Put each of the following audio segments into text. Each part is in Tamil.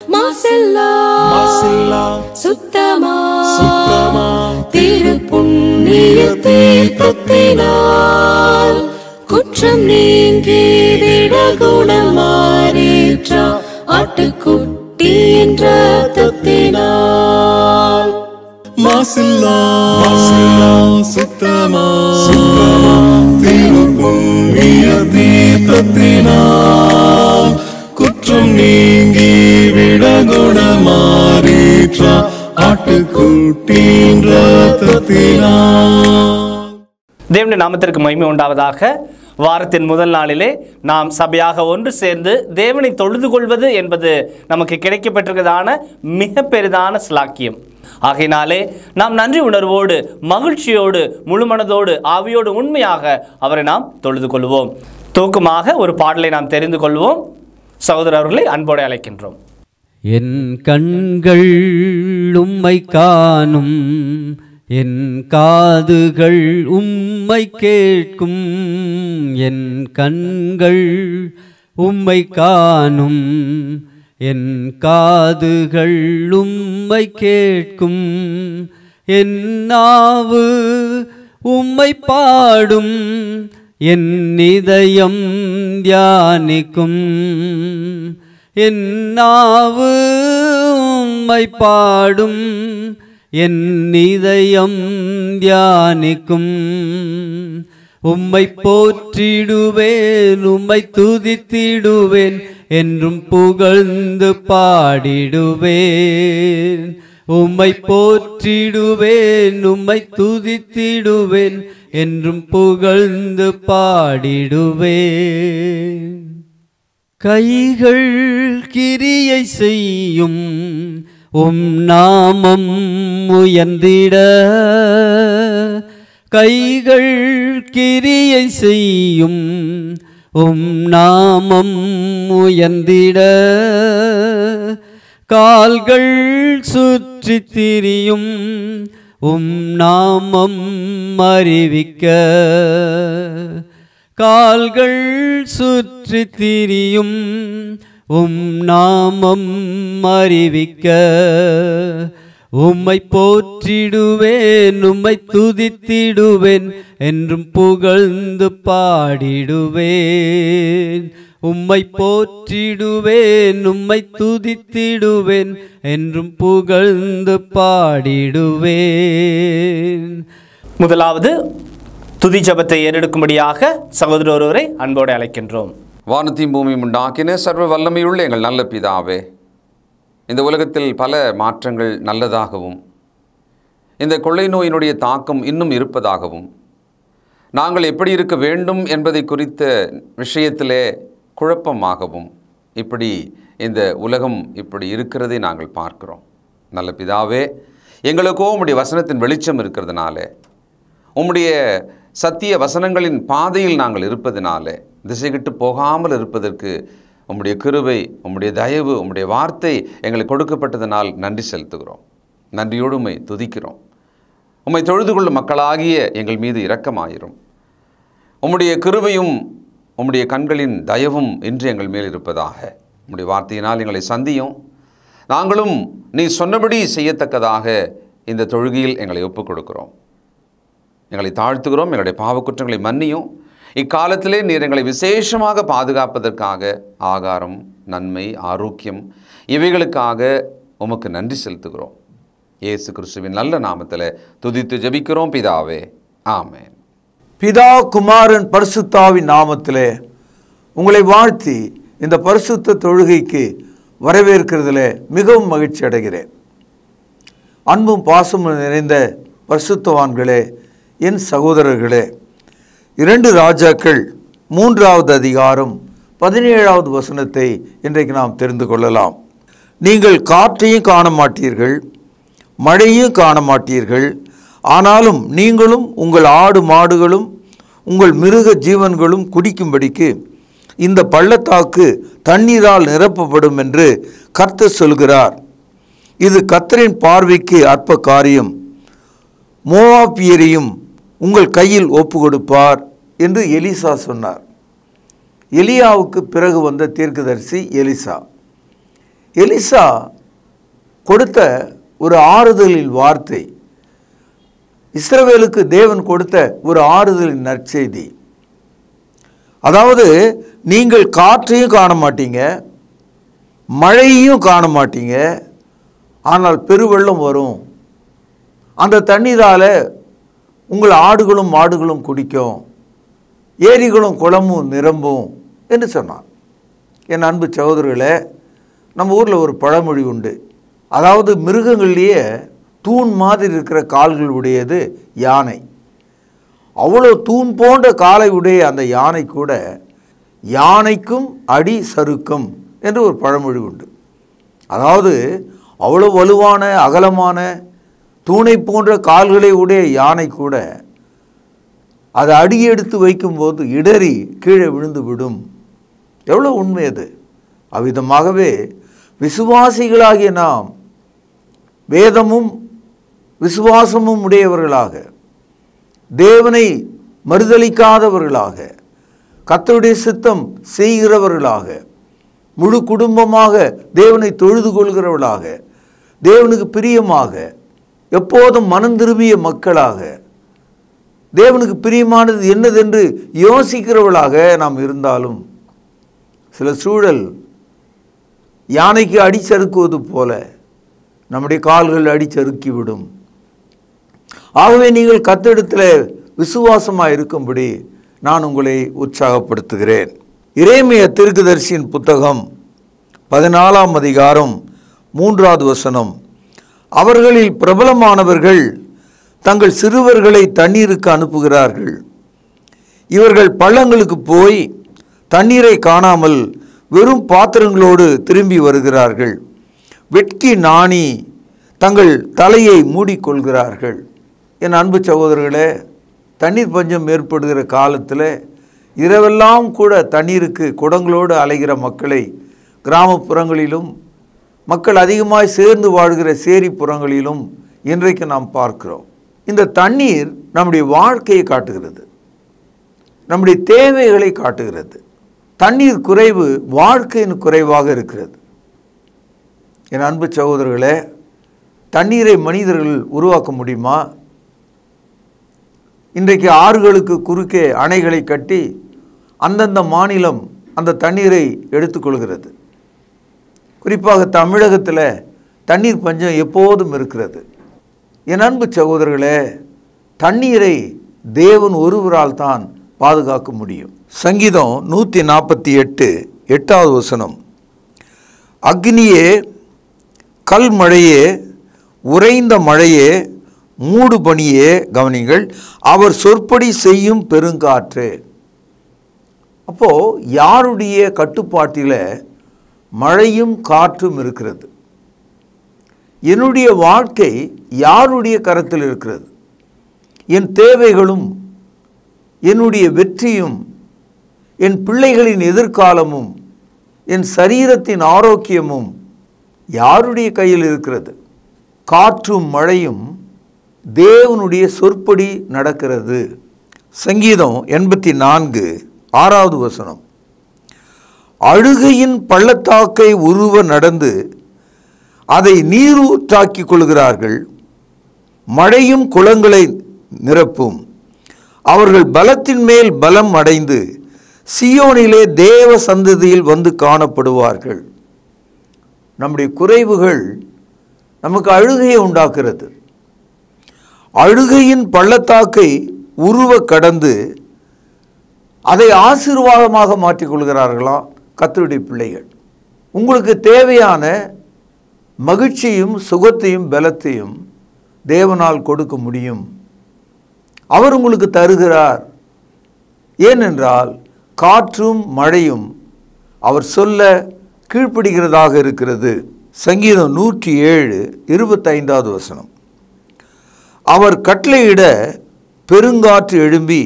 மாசில்லா மாசில்லா சுத்தமா சுத்தமா திரு புண்ணிய தீர்த்தத்தினால் குற்றம் நீங்கி விட குணம் மாறேற்ற ஆட்டுக்குட்டி என்ற தத்தினால் மாசில்லா மாசில்லா சுத்தமா சுத்தமா திருப்புண்ணிய தீர்த்தத்தினால் குற்றம் நீங்கி விட குணமாறீற்ற ஆட்டுக்குட்டின் ரத்தத்தினால் தேவனுடைய நாமத்திற்கு மகிமை உண்டாவதாக வாரத்தின் முதல் நாளிலே நாம் சபையாக ஒன்று சேர்ந்து தேவனை தொழுது கொள்வது என்பது நமக்கு கிடைக்கப்பட்டிருக்கிறதான மிக பெரிதான சிலாக்கியம் ஆகையினாலே நாம் நன்றி உணர்வோடு மகிழ்ச்சியோடு முழுமனதோடு ஆவியோடு உண்மையாக அவரை நாம் தொழுது கொள்வோம் தூக்கமாக ஒரு பாடலை நாம் தெரிந்து கொள்வோம் சகோதரர்களை அன்போடு அழைக்கின்றோம் என் கண்கள் உம்மை காணும் என் காதுகள் உம்மை கேட்கும் என் கண்கள் உம்மை காணும் என் காதுகள் உம்மை கேட்கும் என் நாவு உம்மை பாடும் என் இதயம் தியானிக்கும் என் நாவு உம்மை பாடும் என் இதயம் தியானிக்கும் உம்மை போற்றிடுவேன் உம்மை துதித்திடுவேன் என்றும் புகழ்ந்து பாடிடுவேன் உம்மை போற்றிடுவேன் உம்மை துதித்திடுவேன் என்றும் புகழ்ந்து பாடிடுவேன் கைகள் கிரியை செய்யும் உம் நாமம் உயர்ந்திட கைகள் கிரியை செய்யும் உம் நாமம் உயர்ந்திட கால்கள் சுற்றி திரியும் உம் நாமம் அறிவிக்க கால்கள் சுற்றி திரியும் உம் நாமம் அறிவிக்க உம்மை போற்றிடுவேன் உம்மை துதித்திடுவேன் என்றும் புகழ்ந்து பாடிடுவேன் உம்மை போற்றிடுவேன் உம்மை துதித்திடுவேன் என்றும் புகழ்ந்து பாடிடுவேன் முதலாவது துதி ஜபத்தை ஏறெடுக்கும்படியாக சகோதரர் ஒருவரை அன்போடு அழைக்கின்றோம் வானத்தையும் பூமியும் உண்டாக்கின சர்வ வல்லமையுள்ள எங்கள் நல்ல பிதாவே இந்த உலகத்தில் பல மாற்றங்கள் நல்லதாகவும் இந்த கொள்ளை நோயினுடைய தாக்கம் இன்னும் இருப்பதாகவும் நாங்கள் எப்படி இருக்க வேண்டும் என்பதை குறித்த விஷயத்திலே குழப்பமாகவும் இப்படி இந்த உலகம் இப்படி இருக்கிறதை நாங்கள் பார்க்கிறோம் நல்ல பிதாவே எங்களுக்கோ உம்முடைய வசனத்தின் வெளிச்சம் இருக்கிறதுனால உம்முடைய சத்திய வசனங்களின் பாதையில் நாங்கள் இருப்பதினாலே திசைகிட்டு போகாமல் இருப்பதற்கு உம்முடைய கிருபை உம்முடைய தயவு உம்முடைய வார்த்தை எங்களுக்கு கொடுக்கப்பட்டதனால் நன்றி செலுத்துகிறோம் நன்றியோடு உம்மை துதிக்கிறோம் உம்மை தொழுது கொள்ளும் மக்களாகிய எங்கள் மீது இரக்கமாயிரும் உம்முடைய கிருபையும் உம்முடைய கண்களின் தயவும் இன்று எங்கள் மேல் இருப்பதாக உம்முடைய வார்த்தையினால் எங்களை சந்தியும் நாங்களும் நீ சொன்னபடி செய்யத்தக்கதாக இந்த தொழுகையில் எங்களை ஒப்புக் கொடுக்கிறோம் எங்களை தாழ்த்துகிறோம் எங்களுடைய பாவக்குற்றங்களை மன்னியும் இக்காலத்திலே நீர் எங்களை விசேஷமாக பாதுகாப்பதற்காக ஆகாரம் நன்மை ஆரோக்கியம் இவைகளுக்காக உமக்கு நன்றி செலுத்துகிறோம் இயேசு கிறிஸ்துவின் நல்ல நாமத்தில் துதித்து ஜெபிக்கிறோம் பிதாவே ஆமென் பிதா குமாரன் பரிசுத்தாவின் நாமத்திலே உங்களை வாழ்த்தி இந்த பரிசுத்த தொழுகைக்கு வரவேற்கிறதுல மிகவும் மகிழ்ச்சி அடைகிறேன் அன்பும் பாசமும் நிறைந்த பரிசுத்தவான்களே என் சகோதரர்களே இரண்டு ராஜாக்கள் மூன்றாவது அதிகாரம் பதினேழாவது வசனத்தை இன்றைக்கு நாம் தெரிந்து கொள்ளலாம் நீங்கள் காற்றையும் காண மாட்டீர்கள் மழையும் காண மாட்டீர்கள் ஆனாலும் நீங்களும் உங்கள் ஆடு மாடுகளும் உங்கள் மிருக ஜீவன்களும் குடிக்கும்படிக்கு இந்த பள்ளத்தாக்கு தண்ணீரால் நிரப்பப்படும் என்று கர்த்தர் சொல்கிறார் இது கர்த்தரின் பார்வைக்கு அற்ப காரியம் மோவாப்பியரையும் உங்கள் கையில் ஒப்பு கொடுப்பார் என்று எலிசா சொன்னார் எலியாவுக்கு பிறகு வந்த தீர்க்கதரிசி எலிசா எலிசா கொடுத்த ஒரு ஆறுதலின் வார்த்தை இஸ்ரவேலுக்கு தேவன் கொடுத்த ஒரு ஆறுதலின் நற்செய்தி அதாவது நீங்கள் காற்றையும் காண மாட்டீங்க மழையையும் காண மாட்டீங்க ஆனால் பெருவெள்ளம் வரும் அந்த தண்ணீரால் உங்கள் ஆடுகளும் மாடுகளும் குடிக்கும் ஏரிகளும் குளமும் நிரம்பும் என்று சொன்னான் என் அன்பு சகோதரர்களே நம்ம ஊரில் ஒரு பழமொழி உண்டு அதாவது மிருகங்கள்லேயே தூண் மாதிரி இருக்கிற கால்கள் உடையது யானை அவ்வளோ தூண் போன்ற காலை உடைய அந்த யானை கூட யானைக்கும் அடி சறுக்கும் என்று ஒரு பழமொழி உண்டு அதாவது அவ்வளோ வலுவான அகலமான தூணை போன்ற கால்களை உடைய யானை கூட அதை அடியெடுத்து வைக்கும்போது இடறி கீழே விழுந்து விடும் எவ்வளோ உண்மை அது அவ்விதமாகவே விசுவாசிகளாகிய நாம் வேதமும் விசுவாசமும் உடையவர்களாக தேவனை மறுதளிக்காதவர்களாக கர்த்தருடைய சித்தம் செய்கிறவர்களாக முழு குடும்பமாக தேவனை தொழுது கொள்கிறவர்களாக தேவனுக்கு பிரியமாக எப்போதும் மனம் திரும்பிய மக்களாக தேவனுக்கு பிரியமானது என்னதென்று யோசிக்கிறவர்களாக நாம் இருந்தாலும் சில சூழல் யானைக்கு அடிச்சறுக்குவது போல நம்முடைய கால்கள் அடிச்சறுக்கிவிடும் ஆகவே நீங்கள் கத்தெடுத்தில் விசுவாசமாக இருக்கும்படி நான் உங்களை உற்சாகப்படுத்துகிறேன் இரேமிய தீர்க்கதரிசியின் புத்தகம் பதினாலாம் அதிகாரம் மூன்றாவது வசனம் அவர்களில் பிரபலமானவர்கள் தங்கள் சிறுவர்களை தண்ணீருக்கு அனுப்புகிறார்கள் இவர்கள் பள்ளங்களுக்கு போய் தண்ணீரை காணாமல் வெறும் பாத்திரங்களோடு திரும்பி வருகிறார்கள் வெட்கி நாணி தங்கள் தலையை மூடிக்கொள்கிறார்கள் என் அன்பு சகோதரர்களே தண்ணீர் பஞ்சம் ஏற்படுகிற காலத்தில் இரவெல்லாம் கூட தண்ணீருக்கு குடங்களோடு அலைகிற மக்களை கிராமப்புறங்களிலும் மக்கள் அதிகமாய் சேர்ந்து வாழ்கிற சேரிப்புறங்களிலும் இன்றைக்கு நாம் பார்க்கிறோம் இந்த தண்ணீர் நம்முடைய வாழ்க்கையை காட்டுகிறது நம்முடைய தேவைகளை காட்டுகிறது தண்ணீர் குறைவு வாழ்க்கையின் குறைவாக இருக்கிறது என் அன்பு சகோதரர்களே தண்ணீரை மனிதர்கள் உருவாக்க முடியுமா இன்றைக்கு ஆறுகளுக்கு குறுக்கே அணைகளை கட்டி அந்தந்த மாநிலம் அந்த தண்ணீரை எடுத்துக்கொள்கிறது குறிப்பாக தமிழகத்தில் தண்ணீர் பஞ்சம் எப்போதும் இருக்கிறது என் அன்பு சகோதரர்களே தண்ணீரை தேவன் ஒருவரால் தான் பாதுகாக்க முடியும் சங்கீதம் நூற்றி நாற்பத்தி எட்டு எட்டாவது வசனம் அக்னியே கல் மழையே உறைந்த மழையே மூடு பனியே கவனிங்கள் அவர் சொற்படி செய்யும் பெருங்காற்று அப்போ யாருடைய கட்டுப்பாட்டில் மழையும் காற்றும் இருக்கிறது என்னுடைய வாழ்க்கை யாருடைய கரத்தில் இருக்கிறது என் தேவைகளும் என்னுடைய வெற்றியும் என் பிள்ளைகளின் எதிர்காலமும் என் சரீரத்தின் ஆரோக்கியமும் யாருடைய கையில் இருக்கிறது காற்றும் மழையும் தேவனுடைய சொற்படி நடக்கிறது சங்கீதம் எண்பத்தி நான்கு ஆறாவது வசனம் அழுகையின் பள்ளத்தாக்கை உருவ நடந்து அதை நீரூற்றாக்கிக் கொள்கிறார்கள் மழையும் குளங்களை நிரப்பும் அவர்கள் பலத்தின் மேல் பலம் அடைந்து சியோனிலே தேவ சந்ததியில் வந்து காணப்படுவார்கள் நம்முடைய குறைவுகள் நமக்கு அழுகையை உண்டாக்குறது அழுகையின் பள்ளத்தாக்கை உருவ கடந்து அதை ஆசீர்வாதமாக மாற்றிக்கொள்கிறார்களாம் கத்தருடைய பிள்ளைகள் உங்களுக்கு தேவையான மகிழ்ச்சியும் சுகத்தையும் பலத்தையும் தேவனால் கொடுக்க முடியும் அவர் உங்களுக்கு தருகிறார் ஏனென்றால் காற்றும் மழையும் அவர் சொல்ல கீழ்ப்படுகிறதாக இருக்கிறது சங்கீதம் நூற்றி ஏழு இருபத்தைந்தாவது வசனம் அவர் கட்டளையிட பெருங்காற்று எழும்பி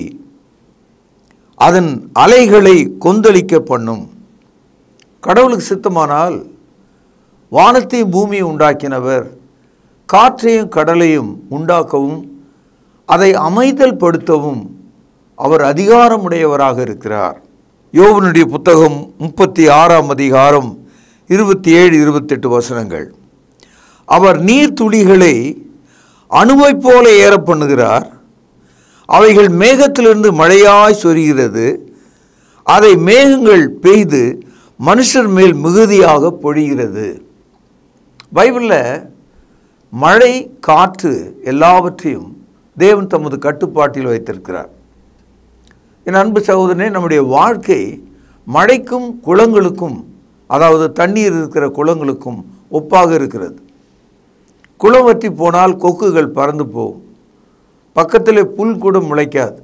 அதன் அலைகளை கொந்தளிக்க பண்ணும் கடவுளுக்கு சித்தமானால் வானத்தையும் பூமியை உண்டாக்கினவர் காற்றையும் கடலையும் உண்டாக்கவும் அதை அமைதல் படுத்தவும் அவர் அதிகாரமுடையவராக இருக்கிறார் யோவனுடைய புத்தகம் முப்பத்தி ஆறாம் அதிகாரம் இருபத்தி ஏழு இருபத்தெட்டு வசனங்கள் அவர் நீர்த்துளிகளை அணுவைப் போல ஏற பண்ணுகிறார் அவைகள் மேகத்திலிருந்து மழையாய் சொரிகிறது அதை மேகங்கள் பெய்து மனுஷர் மேல் மிகுதியாக பொழிகிறது பைபிளில் மழை காற்று எல்லாவற்றையும் தேவன் தமது கட்டுப்பாட்டில் வைத்திருக்கிறார் என் அன்பு சகோதரனே நம்முடைய வாழ்க்கை மழைக்கும் குளங்களுக்கும் அதாவது தண்ணீர் இருக்கிற குளங்களுக்கும் ஒப்பாக இருக்கிறது குளம் வற்றி போனால் கொக்குகள் பறந்து போகும் பக்கத்தில் புல் கூட முளைக்காது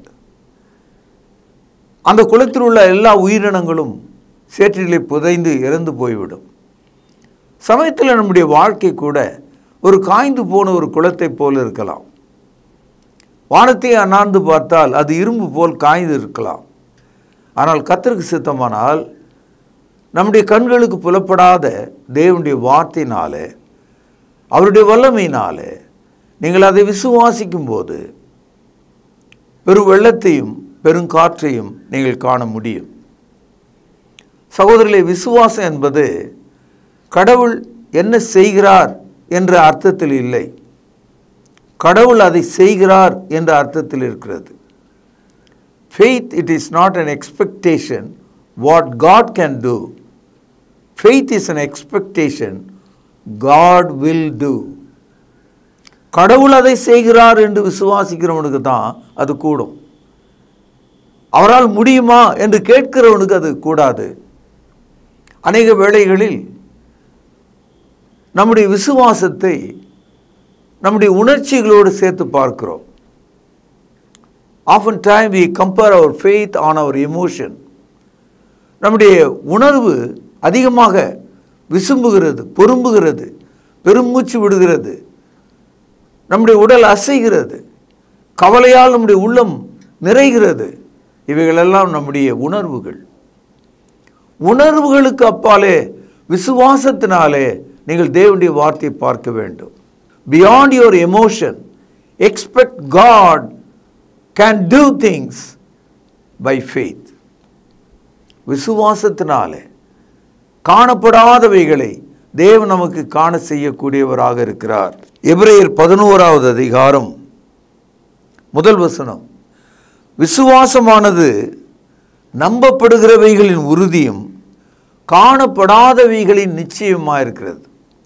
அந்த குளத்தில் உள்ள எல்லா உயிரினங்களும் சேற்றிலே புதைந்து இறந்து போய்விடும் சமயத்தில் நம்முடைய வாழ்க்கை கூட ஒரு காய்ந்து போன ஒரு குளத்தைப் போல இருக்கலாம் வானத்தை அண்ணாந்து பார்த்தால் அது இரும்பு போல் காய்ந்து இருக்கலாம் ஆனால் கத்தருக்கு சித்தமானால் நம்முடைய கண்களுக்கு புலப்படாத தேவனுடைய வார்த்தையினாலே அவருடைய வல்லமையினாலே நீங்கள் அதை விசுவாசிக்கும் போது பெரும் வெள்ளத்தையும் பெருங்காற்றையும் நீங்கள் காண முடியும் சகோதரர்களே விசுவாசம் என்பது கடவுள் என்ன செய்கிறார் என்ற அர்த்தத்தில் இல்லை கடவுள் அதை செய்கிறார் என்ற அர்த்தத்தில் இருக்கிறது faith it is not an expectation what God can do faith is an expectation God will do கடவுள் அதை செய்கிறார் என்று விசுவாசிக்கிறவனுக்கு தான் அது கூடும் அவரால் முடியுமா என்று கேட்கிறவனுக்கு அது கூடாது அநேக வேளைகளில் நம்முடைய விசுவாசத்தை நம்முடைய உணர்ச்சிகளோடு சேர்த்து பார்க்கிறோம் often time we compare our faith on our emotion நம்முடைய உணர்வு அதிகமாக விசும்புகிறது பொறும்புகிறது பெருமூச்சு விடுகிறது நம்முடைய உடல் அசைகிறது கவலையால் நம்முடைய உள்ளம் நிறைகிறது இவைகளெல்லாம் நம்முடைய உணர்வுகள் உணர்வுகளுக்கு அப்பாலே விசுவாசத்தினாலே நீங்கள் தேவனுடைய வார்த்தையை பார்க்க வேண்டும் beyond your emotion expect God can do things by faith விசுவாசத்தினாலே காணப்படாதவைகளை தேவன் நமக்கு காண செய்யக்கூடியவராக இருக்கிறார் எபிரேயர் பதினோராவது அதிகாரம் முதல் வசனம் விசுவாசமானது நம்பப்படுகிறவைகளின் உறுதியும் காணப்படாதவைகளின் நிச்சயமாக இருக்கிறது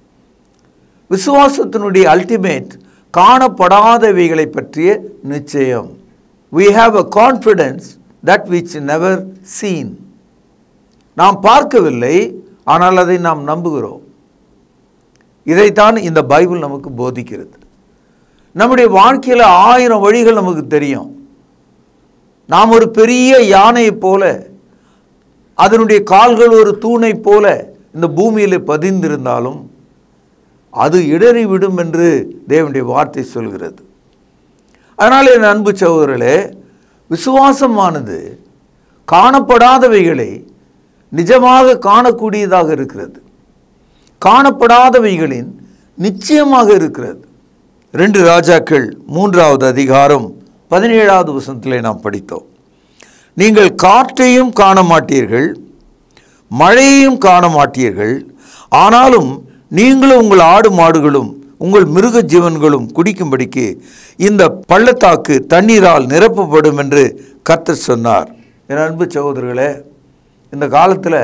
விசுவாசத்தினுடைய அல்டிமேட் காணப்படாதவைகளை பற்றிய நிச்சயம் we have a confidence that which never seen நாம் பார்க்கவில்லை ஆனால் அதை நாம் நம்புகிறோம் இதைத்தான் இந்த பைபிள் நமக்கு போதிக்கிறது நம்முடைய வாழ்க்கையில் ஆயிரம் வழிகள் நமக்கு தெரியும் நாம் ஒரு பெரிய யானையைப் போல அதனுடைய கால்கள் ஒரு தூணைப் போல இந்த பூமியில் பதிந்திருந்தாலும் அது இடறிவிடும் என்று தேவனுடைய வார்த்தை சொல்கிறது அதனால் என் அன்பு சகோதரர்களே விசுவாசமானது காணப்படாதவைகளை நிஜமாக காணக்கூடியதாக இருக்கிறது காணப்படாதவைகளின் நிச்சயமாக இருக்கிறது ரெண்டு ராஜாக்கள் மூன்றாவது அதிகாரம் பதினேழாவது வசனத்திலே நாம் படித்தோம் நீங்கள் காற்றையும் காண மாட்டீர்கள் மழையையும் காண மாட்டீர்கள் ஆனாலும் நீங்களும் உங்கள் ஆடு மாடுகளும் உங்கள் மிருக ஜீவன்களும் குடிக்கும்படிக்கு இந்த பள்ளத்தாக்கு தண்ணீரால் நிரப்பப்படும் என்று கர்த்தர் சொன்னார் என் அன்பு சகோதரர்களே இந்த காலத்தில்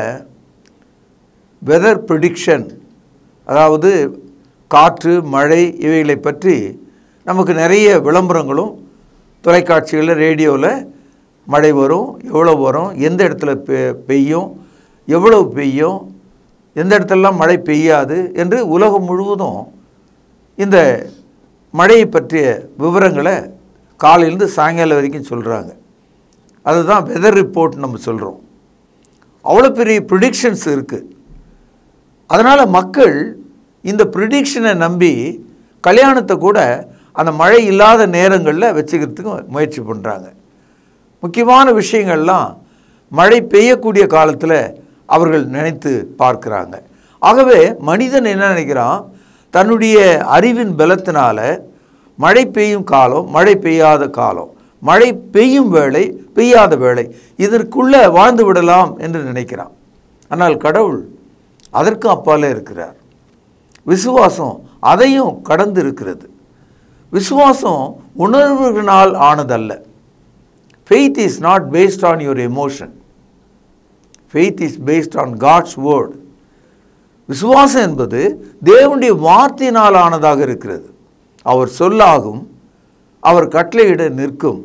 வெதர் ப்ரிடிக்ஷன் அதாவது காற்று மழை இவைகளை பற்றி நமக்கு நிறைய விளம்பரங்களும் தொலைக்காட்சிகளில் ரேடியோவில் மழை வரும் எவ்வளோ வரும் எந்த இடத்துல பெ பெய்யும் எவ்வளவு பெய்யும் எந்த இடத்துலலாம் மழை பெய்யாது என்று உலகம் முழுவதும் இந்த மழையை பற்றிய விவரங்களை காலையிலேருந்து சாயங்காலம் வரைக்கும் சொல்கிறாங்க அதுதான் வெதர் ரிப்போர்ட் நம்ம சொல்கிறோம் அவ்வளோ பெரிய ப்ரிடிக்ஷன்ஸ் இருக்குது அதனால் மக்கள் இந்த ப்ரிடிக்ஷனை நம்பி கல்யாணத்தை கூட அந்த மழை இல்லாத நேரங்களில் வச்சுக்கிறதுக்கு முயற்சி பண்ணுறாங்க முக்கியமான விஷயங்கள்லாம் மழை பெய்யக்கூடிய காலத்தில் அவர்கள் நினைத்து பார்க்குறாங்க ஆகவே மனிதன் என்ன நினைக்கிறான் தன்னுடைய அறிவின் பலத்தினால மழை பெய்யும் காலம் மழை பெய்யாத காலம் மழை பெய்யும் வேளை பெய்யாத வேளை இதற்குள்ளே வாழ்ந்து விடலாம் என்று நினைக்கிறான் ஆனால் கடவுள் அதற்கு அப்பாலே இருக்கிறார் விசுவாசம் அதையும் கடந்து இருக்கிறது விசுவாசம் உணர்வுகளினால் ஆனதல்ல faith is not based on your emotion faith is based on God's word விசுவாசம் என்பது தேவனுடைய வார்த்தையினால் ஆனதாக இருக்கிறது அவர் சொல்லாகும் அவர் கட்டளையிட நிற்கும்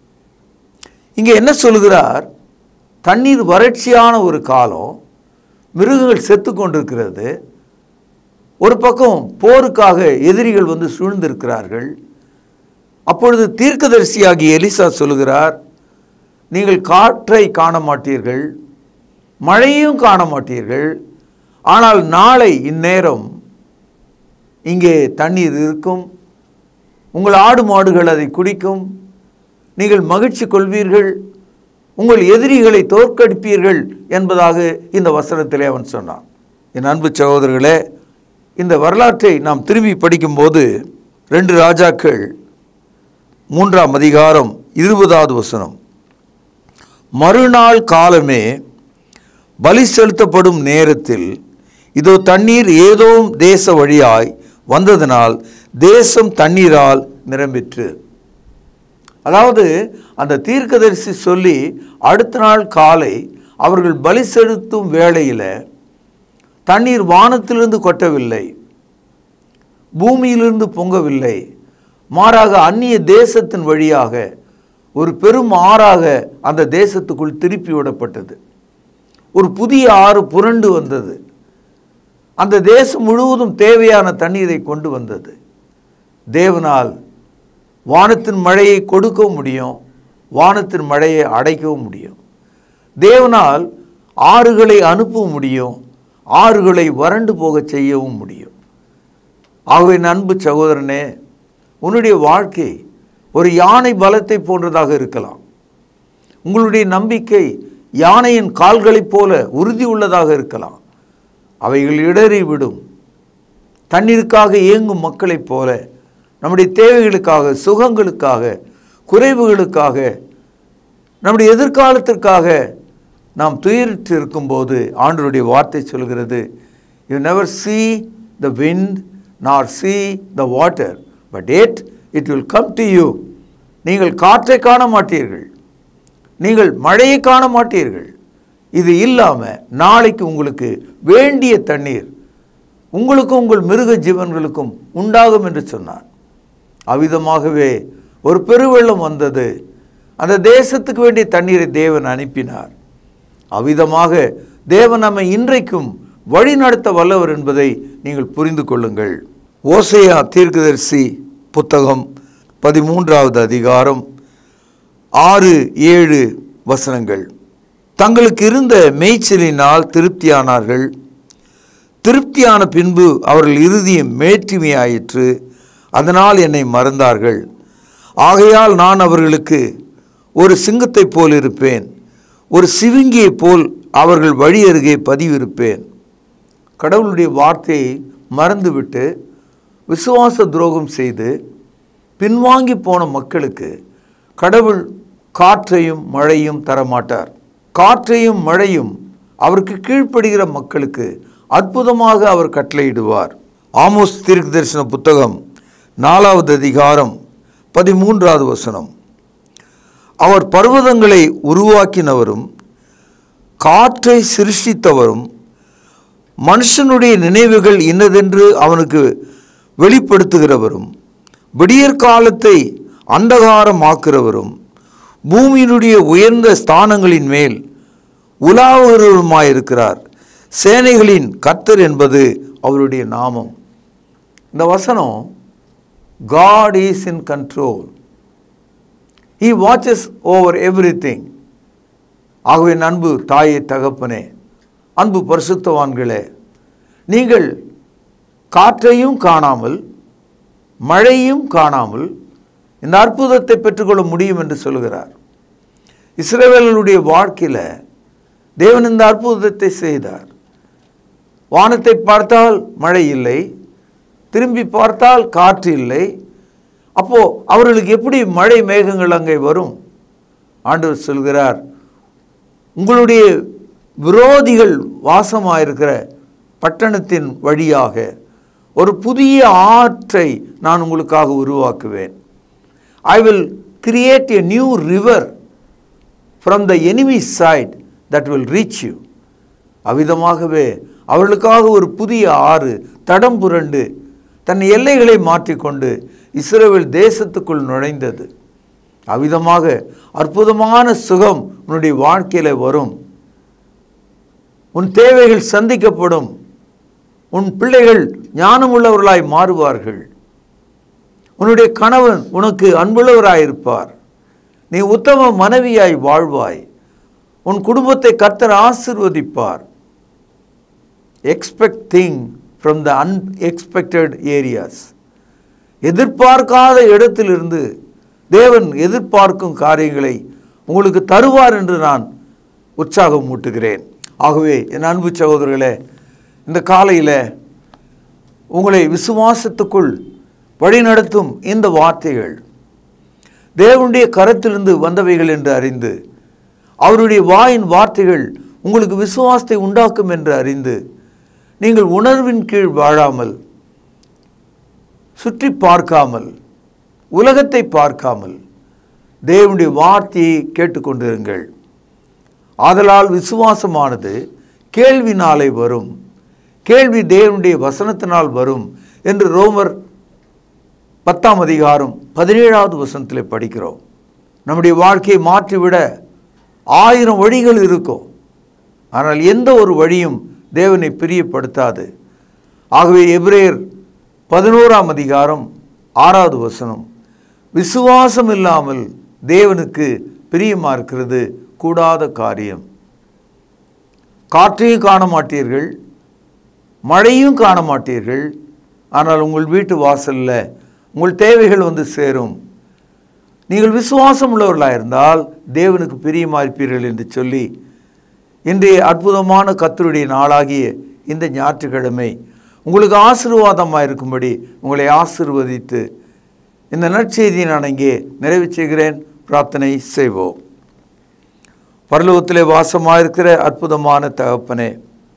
இங்கே என்ன சொல்கிறார் தண்ணீர் வறட்சியான ஒரு காலம் மிருகங்கள் செத்து கொண்டிருக்கிறது ஒரு பக்கம் போருக்காக எதிரிகள் வந்து சூழ்ந்திருக்கிறார்கள் அப்பொழுது தீர்க்கதரிசியாகிய எலிசா சொல்லுகிறார் நீங்கள் காற்றை காண மாட்டீர்கள் மழையும் காண மாட்டீர்கள் ஆனால் நாளை இந்நேரம் இங்கே தண்ணீர் இருக்கும் உங்கள் ஆடு மாடுகள் அதை குடிக்கும் நீங்கள் மகிழ்ச்சி கொள்வீர்கள் உங்கள் எதிரிகளை தோற்கடிப்பீர்கள் என்பதாக இந்த வசனத்திலே அவன் சொன்னான் என் அன்பு சகோதரர்களே இந்த வரலாற்றை நாம் திரும்பி படிக்கும்போது ரெண்டு ராஜாக்கள் மூன்றாம் அதிகாரம் இருபதாவது வசனம் மறுநாள் காலமே பலி செலுத்தப்படும் நேரத்தில் இதோ தண்ணீர் ஏதோ தேச வழியாய் வந்ததனால் தேசம் தண்ணீரால் நிரம்பிற்று அதாவது அந்த தீர்க்கதரிசி சொல்லி அடுத்த நாள் காலை அவர்கள் பலி செலுத்தும் வேளையில் தண்ணீர் வானத்திலிருந்து கொட்டவில்லை பூமியிலிருந்து பொங்கவில்லை மாறாக அந்நிய தேசத்தின் வழியாக ஒரு பெரும் ஆறாக அந்த தேசத்துக்குள் திருப்பி விடப்பட்டது ஒரு புதிய ஆறு புரண்டு வந்தது அந்த தேசம் முழுவதும் தேவையான தண்ணீரை கொண்டு வந்தது தேவனால் வானத்தின் மழையை கொடுக்கவும் முடியும் வானத்தின் மழையை அடைக்கவும் முடியும் தேவனால் ஆறுகளை அனுப்பவும் முடியும் ஆறுகளை வறண்டு போகச் செய்யவும் முடியும் ஆகவே நண்பு சகோதரனே உன்னுடைய வாழ்க்கை ஒரு யானை பலத்தை போன்றதாக இருக்கலாம் உங்களுடைய நம்பிக்கை யானையின் கால்களைப் போல உறுதி உள்ளதாக இருக்கலாம் அவைகள் இடறி விடும் தண்ணீருக்காக இயங்கும் மக்களைப் போல நம்முடைய தேவைகளுக்காக சுகங்களுக்காக குறைவுகளுக்காக நம்முடைய எதிர்காலத்திற்காக நாம் துயரிட்டு இருக்கும்போது ஆண்டவருடைய வார்த்தை சொல்கிறது you never see the wind nor see the water but yet it will come to you நீங்கள் காற்றை காண மாட்டீர்கள் நீங்கள் மழையை காண மாட்டீர்கள் இது இல்லாமல் நாளைக்கு உங்களுக்கு வேண்டிய தண்ணீர் உங்களுக்கும் உங்கள் மிருக ஜீவன்களுக்கும் உண்டாகும் என்று சொன்னார் அவ்விதமாகவே ஒரு பெருவெள்ளம் வந்தது அந்த தேசத்துக்கு வேண்டிய தண்ணீரை தேவன் அனுப்பினார் அவ்விதமாக தேவன் நம்மை இன்றைக்கும் வழி நடத்த வல்லவர் என்பதை நீங்கள் புரிந்து கொள்ளுங்கள் ஓசையா தீர்க்கதரிசி புத்தகம் பதிமூன்றாவது அதிகாரம் ஆறு ஏழு வசனங்கள் தங்களுக்கு இருந்த மேய்ச்சலினால் திருப்தியானார்கள் திருப்தியான பின்பு அவர்கள் இறுதியும் மேற்றுமையாயிற்று அதனால் என்னை மறந்தார்கள் ஆகையால் நான் அவர்களுக்கு ஒரு சிங்கத்தைப் போல் இருப்பேன் ஒரு சிவிங்கியைப் போல் அவர்கள் வழி அருகே பதிவிருப்பேன் கடவுளுடைய வார்த்தையை மறந்துவிட்டு விசுவாச துரோகம் செய்து பின்வாங்கி போன மக்களுக்கு கடவுள் காற்றையும் மழையும் தரமாட்டார் காற்றையும் மழையும் அவருக்கு கீழ்ப்படுகிற மக்களுக்கு அற்புதமாக அவர் கட்டளையிடுவார் ஆமோஸ் தீர்க்க தரிசன புத்தகம் நாலாவது அதிகாரம் பதிமூன்றாவது வசனம் அவர் பர்வதங்களை உருவாக்கினவரும் காற்றை சிருஷ்டித்தவரும் மனுஷனுடைய நினைவுகள் இன்னதென்று அவனுக்கு வெளிப்படுத்துகிறவரும் விடியற் காலத்தை அந்தகாரமாக்குறவரும் பூமியினுடைய உயர்ந்த ஸ்தானங்களின் மேல் உலாவுகிறவருமாயிருக்கிறார் சேனைகளின் கர்த்தர் என்பது அவருடைய நாமம் இந்த வசனம் God is in control he watches over everything ஆகவே அன்பு தாயே தகப்பனே அன்பு பரிசுத்தவான்களே நீங்கள் காற்றையும் காணாமல் மழையும் காணாமல் இந்த அற்புதத்தை பெற்றுக்கொள்ள முடியும் என்று சொல்கிறார் இஸ்ரவேலனுடைய வாழ்க்கையில் தேவன் இந்த அற்புதத்தை செய்தார் வானத்தை பார்த்தால் மழை இல்லை திரும்பி பார்த்தால் காற்று இல்லை அப்போ அவர்களுக்கு எப்படி மழை மேகங்கள் அங்கே வரும் ஆண்டவர் சொல்கிறார் உங்களுடைய விரோதிகள் வாசமாயிருக்கிற பட்டணத்தின் வழியாக ஒரு புதிய ஆற்றை நான் உங்களுக்காக உருவாக்குவேன் I will create a new river from the enemy side that will reach you அவ்விதமாகவே அவர்களுக்காக ஒரு புதிய ஆறு தடம் புரண்டு தன் எல்லைகளை மாற்றிக்கொண்டு இஸ்ரேல் தேசத்துக்குள் நுழைந்தது அவ்விதமாக அற்புதமான சுகம் உன்னுடைய வாழ்க்கையில் வரும் உன் தேவைகள் சந்திக்கப்படும் உன் பிள்ளைகள் ஞானமுள்ளவர்களாய் மாறுவார்கள் உன்னுடைய கணவன் உனக்கு அன்புள்ளவராயிருப்பார் நீ உத்தம மனைவியாய் வாழ்வாய் உன் குடும்பத்தை கர்த்தர் ஆசிர்வதிப்பார் expect thing from the unexpected areas எதிர்பார்க்காத இடத்திலிருந்து தேவன் எதிர்பார்க்கும் காரியங்களை உங்களுக்கு தருவார் என்று நான் உற்சாகம் மூட்டுகிறேன் ஆகவே என் அன்பு சகோதரர்களே இந்த காலையில் உங்களை விசுவாசத்துக்குள் வழிநடத்தும் இந்த வார்த்தைகள் தேவனுடைய கரத்திலிருந்து வந்தவைகள் என்று அறிந்து அவருடைய வாயின் வார்த்தைகள் உங்களுக்கு விசுவாசத்தை உண்டாக்கும் என்று அறிந்து நீங்கள் உணர்வின் கீழ் வாழாமல் சுற்றி பார்க்காமல் உலகத்தை பார்க்காமல் தேவனுடைய வார்த்தையை கேட்டுக்கொண்டிருங்கள் ஆதலால் விசுவாசமானது கேள்வினாலே வரும் கேள்வி தேவனுடைய வசனத்தினால் வரும் என்று ரோமர் பத்தாம் அதிகாரம் பதினேழாவது வசனத்தில் படிக்கிறோம் நம்முடைய வாழ்க்கையை மாற்றிவிட ஆயிரம் வழிகள் இருக்கும் ஆனால் எந்த ஒரு வழியும் தேவனை பிரியப்படுத்தாது ஆகவே எபிரேயர் பதினோராம் அதிகாரம் ஆறாவது வசனம் விசுவாசம் இல்லாமல் தேவனுக்கு பிரியமா இருக்கிறது கூடாத காரியம் காற்றையும் காண மாட்டீர்கள் மழையும் காண மாட்டீர்கள் ஆனால் உங்கள் வீட்டு வாசல்ல உங்கள் தேவைகள் வந்து சேரும் நீங்கள் விசுவாசம் உள்ளவர்களாக இருந்தால் தேவனுக்கு பிரியமா இருப்பீர்கள் என்று சொல்லி இன்றைய அற்புதமான கத்தருடைய நாளாகிய இந்த ஞாயிற்றுக்கிழமை உங்களுக்கு ஆசீர்வாதமாக இருக்கும்படி உங்களை ஆசீர்வதித்து இந்த நற்செய்தியை நான் இங்கே நிறைவு செய்கிறேன் பிரார்த்தனை செய்வோம் பரலோகத்திலே வாசமாயிருக்கிற அற்புதமான தகப்பனே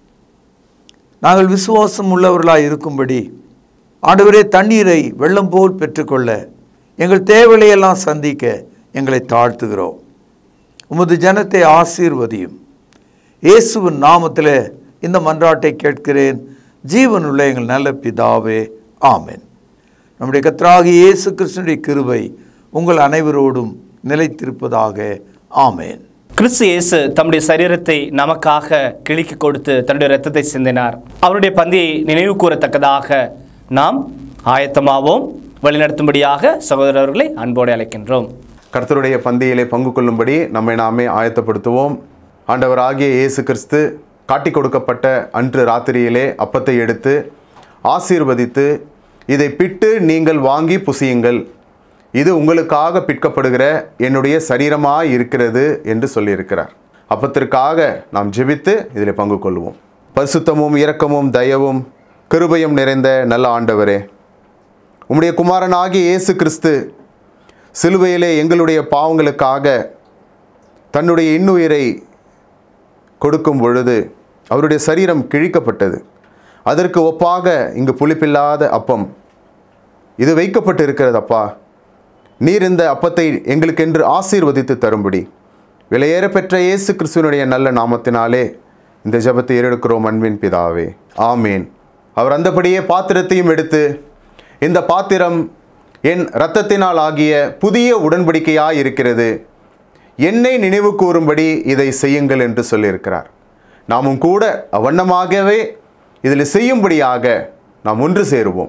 நாங்கள் விசுவாசம் உள்ளவர்களாய் இருக்கும்படி ஆண்டவரே தண்ணீரை வெள்ளம் போல் பெற்றுக்கொள்ள எங்கள் தேவையெல்லாம் சந்திக்க எங்களை தாழ்த்துகிறோம் உமது ஜனத்தை ஆசீர்வதியும் இயேசுவின் நாமத்தில் இந்த மன்றாட்டை கேட்கிறேன் ஜீவனுள்ள எங்கள் நல்ல பிதாவே ஆமென் நம்முடைய கர்த்தராகிய இயேசு கிறிஸ்துனுடைய கிருபை உங்கள் அனைவரோடும் நிலைத்திருப்பதாக ஆமென் கிறிஸ்து இயேசு தம்முடைய சரீரத்தை நமக்காக கிழிக்கு கொடுத்து தன்னுடைய இரத்தத்தை சிந்தினார் அவருடைய பந்தியை நினைவு கூறத்தக்கதாக நாம் ஆயத்தமாவோம் வழிநடத்தும்படியாக சகோதரர்களை அன்போடு அழைக்கின்றோம் கர்த்தருடைய பந்தியிலே பங்கு கொள்ளும்படி நம்மை நாமே ஆயத்தப்படுத்துவோம் ஆண்டவராகிய இயேசு கிறிஸ்து காட்டிக் கொடுக்கப்பட்ட அன்று ராத்திரியிலே அப்பத்தை எடுத்து ஆசீர்வதித்து இதை பிட்டு நீங்கள் வாங்கி புசியுங்கள் இது உங்களுக்காக பிற்கப்படுகிற என்னுடைய சரீரமாய் இருக்கிறது என்று சொல்லியிருக்கிறார் அப்பத்திற்காக நாம் ஜெபித்து இதில் பங்கு கொள்வோம் பரிசுத்தமும் இரக்கமும் தயவும் கிருபையும் நிறைந்த நல்ல ஆண்டவரே உம்முடைய குமாரனாகிய இயேசு கிறிஸ்து சிலுவையிலே எங்களுடைய பாவங்களுக்காக தன்னுடைய இன்னுயிரை கொடுக்கும் பொழுது அவருடைய சரீரம் கிழிக்கப்பட்டது அதற்கு ஒப்பாக இங்கு புளிப்பில்லாத அப்பம் இது வைக்கப்பட்டு இருக்கிறது அப்பா நீர் இந்த அப்பத்தை எங்களுக்கென்று ஆசீர்வதித்து தரும்படி விலையேற பெற்ற இயேசு கிறிஸ்துவனுடைய நல்ல நாமத்தினாலே இந்த ஜெபத்தை ஏறெடுக்கிறோம் அன்பின் பிதாவே ஆமேன் அவர் அந்தபடியே பாத்திரத்தையும் எடுத்து இந்த பாத்திரம் என் இரத்தத்தினால் ஆகிய புதிய உடன்படிக்கையாய் இருக்கிறது என்னை நினைவு கூறும்படி இதை செய்யுங்கள் என்று சொல்லியிருக்கிறார் நாமும் கூட அவ்வண்ணமாகவே இதில் செய்யும்படியாக நாம் ஒன்று சேருவோம்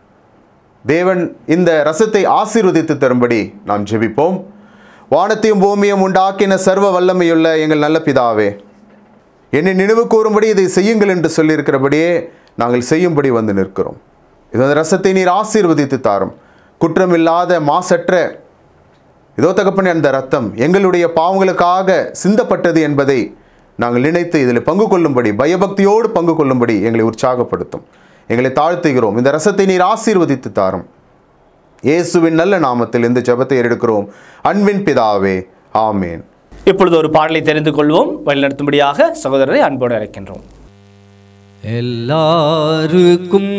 தேவன் இந்த ரசத்தை ஆசீர்வதித்து தரும்படி நாம் ஜெபிப்போம் வானத்தையும் பூமியும் உண்டாக்கின சர்வ வல்லமையுள்ள எங்கள் நல்ல பிதாவே என்னை நினைவு கூறும்படி இதை செய்யுங்கள் என்று சொல்லியிருக்கிறபடியே நாங்கள் செய்யும்படி வந்து நிற்கிறோம் இது அந்த ரசத்தை நீர் ஆசீர்வதித்து தாரும் குற்றமில்லாத மாசற்ற இதோ தகப்பனே அந்த ரத்தம் எங்களுடைய பாவங்களுக்காக சிந்தப்பட்டது என்பதை நாங்கள் நினைத்து இதில் பங்கு கொள்ளும்படி பயபக்தியோடு பங்கு கொள்ளும்படி எங்களை உற்சாகப்படுத்தும் எங்களை தாழ்த்துகிறோம் இந்த ரசத்தை நீர் ஆசீர்வதித்து தாரும் இயேசுவின் நல்ல நாமத்தில் இந்த ஜெபத்தை எடுக்கிறோம் அன்பின் பிதாவே ஆமேன் இப்பொழுது ஒரு பாடலை தெரிந்து கொள்வோம் வழிநடத்தும்படியாக சகோதரரை அன்போடு அழைக்கின்றோம் எல்லாருக்கும்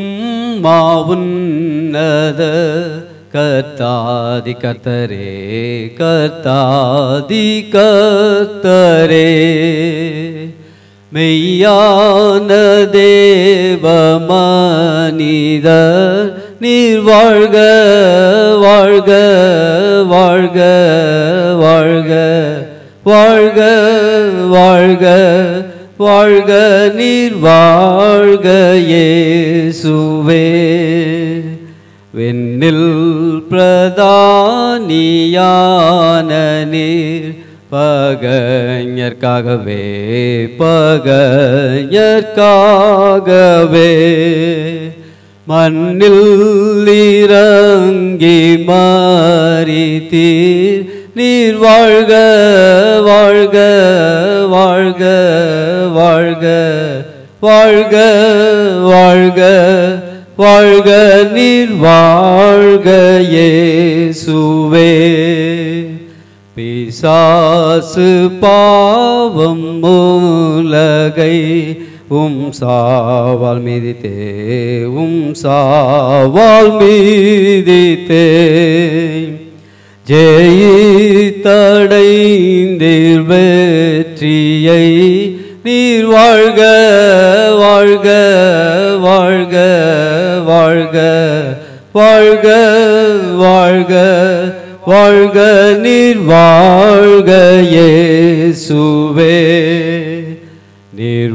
மாவுன்னத கர்த்தாதி கர்த்தரே கர்த்தாதி கர்த்தரே மெய்யான தேவ மனிதர் நீர் வாழ்க வாழ்க வாழ்க வாழ்க வாழ்க வாழ்க வாழ்க நீர் வாழ்க இயேசுவே வெண்ணில் பிரதானியான நீர் பகைஞர்க்காகவே பகைஞர்க்காகவே மண்ணில் இறங்கி மாறித்தீர் நீர் வாழ்க வாழ்க வாழ்க வாழ்க வாழ்க வாழ்க வாழ்க நீர் வாழ்க இயேசுவே பிசாசு பாவம் மூலகை உம் சாவால் மீதித்தே உம் சாவால் மீதித்தே ஜெயித்தடைந்தீர் வெற்றியை நீர் வாழ்க வாழ்க வாழ்க வாழ்க வாழ்க வாழ்க வாழ்க நீர் வாழ்க இயேசுவே நீர்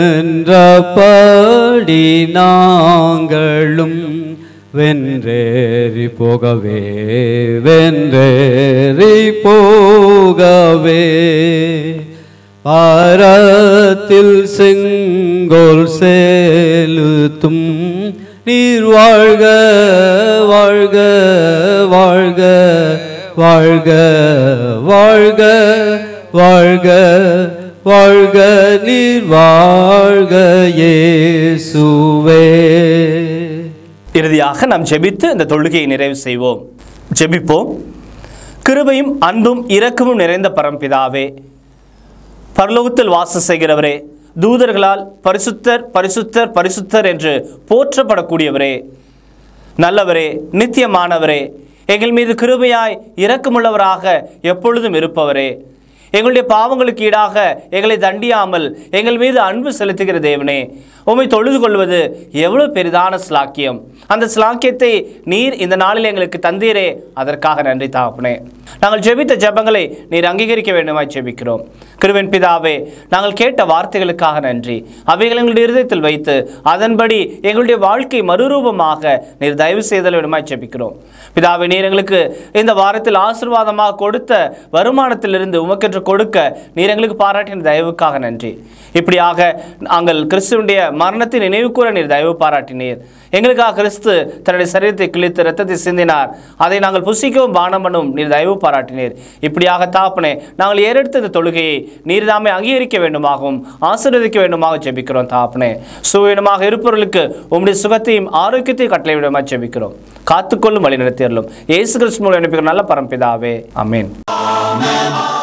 வென்றபடி நாங்களும் வென்றேறி போகவே வென்றேறி போகவே பாரத்தில் செங்கோல் செலுத்தும் நீர் வாழ்க வாழ்க வாழ்க வாழ்க வாழ்க வாழ்க வாழ்க நீர் வாழ்க இயேசுவே இறுதியாக நாம் ஜெபித்து இந்த தொழுகையை நிறைவு செய்வோம் ஜெபிப்போம் கிருபையும் அன்பும் இரக்கமும் நிறைந்த பரம்பிதாவே பரலோகத்தில் வாசம் செய்கிறவரே தூதர்களால் பரிசுத்தர் பரிசுத்தர் பரிசுத்தர் என்று போற்றப்படக்கூடியவரே நல்லவரே நித்தியமானவரே எங்கள் மீது கிருபையாய் இரக்கமுள்ளவராக எப்பொழுதும் இருப்பவரே எங்களுடைய பாவங்களுக்கு ஈடாக எங்களை தண்டியாமல் எங்கள் மீது அன்பு செலுத்துகிற தேவனே உம்மை தொழுது கொள்வது எவ்வளவு பெரிதான ஸ்லாக்கியம் அந்த ஸ்லாக்கியத்தை நீர் இந்த நாளில் எங்களுக்கு தந்தீரே அதற்காக நன்றி தாப்பனே நாங்கள் ஜெபித்த ஜெபங்களை நீர் அங்கீகரிக்க வேண்டுமாய் ஜெபிக்கிறோம் கிருவின் பிதாவே நாங்கள் கேட்ட வார்த்தைகளுக்காக நன்றி அவைகள் எங்களுடைய இருதயத்தில் வைத்து அதன்படி எங்களுடைய வாழ்க்கை மறுரூபமாக நீர் தயவு செய்தல் வேண்டுமாய் ஜெபிக்கிறோம் பிதாவே நீர் எங்களுக்கு இந்த வாரத்தில் ஆசீர்வாதமாக கொடுத்த வருமானத்திலிருந்து உமக்கென்று கொடுக்க நீர் எங்களுக்கு பாராட்டின தயவுக்காக நன்றி இப்படியாக நாங்கள் கிறிஸ்துவனுடைய மரணத்தை நினைவு கூற நீர் தயவு பாராட்டினீர் எங்களுக்காக கிறிஸ்து தன்னுடைய சரீரத்தை கிழித்து ரத்தத்தை சிந்தினார் அதை நாங்கள் புசிக்கவும் பானம் பண்ணவும் நீர் தயவு பாராட்டினீர் இப்படியாக தாப்பனே நாங்கள் ஏறெடுத்த இந்த தொழுகையை நீர் தாமே அங்கீகரிக்க வேண்டுமாகவும் ஆசீர்வதிக்க வேண்டுமாக ஜெபிக்கிறோம் தாப்பனே சுவீனமாக இருப்பவர்களுக்கு உம்முடைய சுகத்தையும் ஆரோக்கியத்தையும் கட்டளை விடமாக ஜெபிக்கிறோம் காத்துக்கொள்ளும் வழி நடத்தியறலும் இயேசு கிறிஸ்து மூலம் அனுப்பிக்கிற நல்ல பரம்பிதாவே அமேன்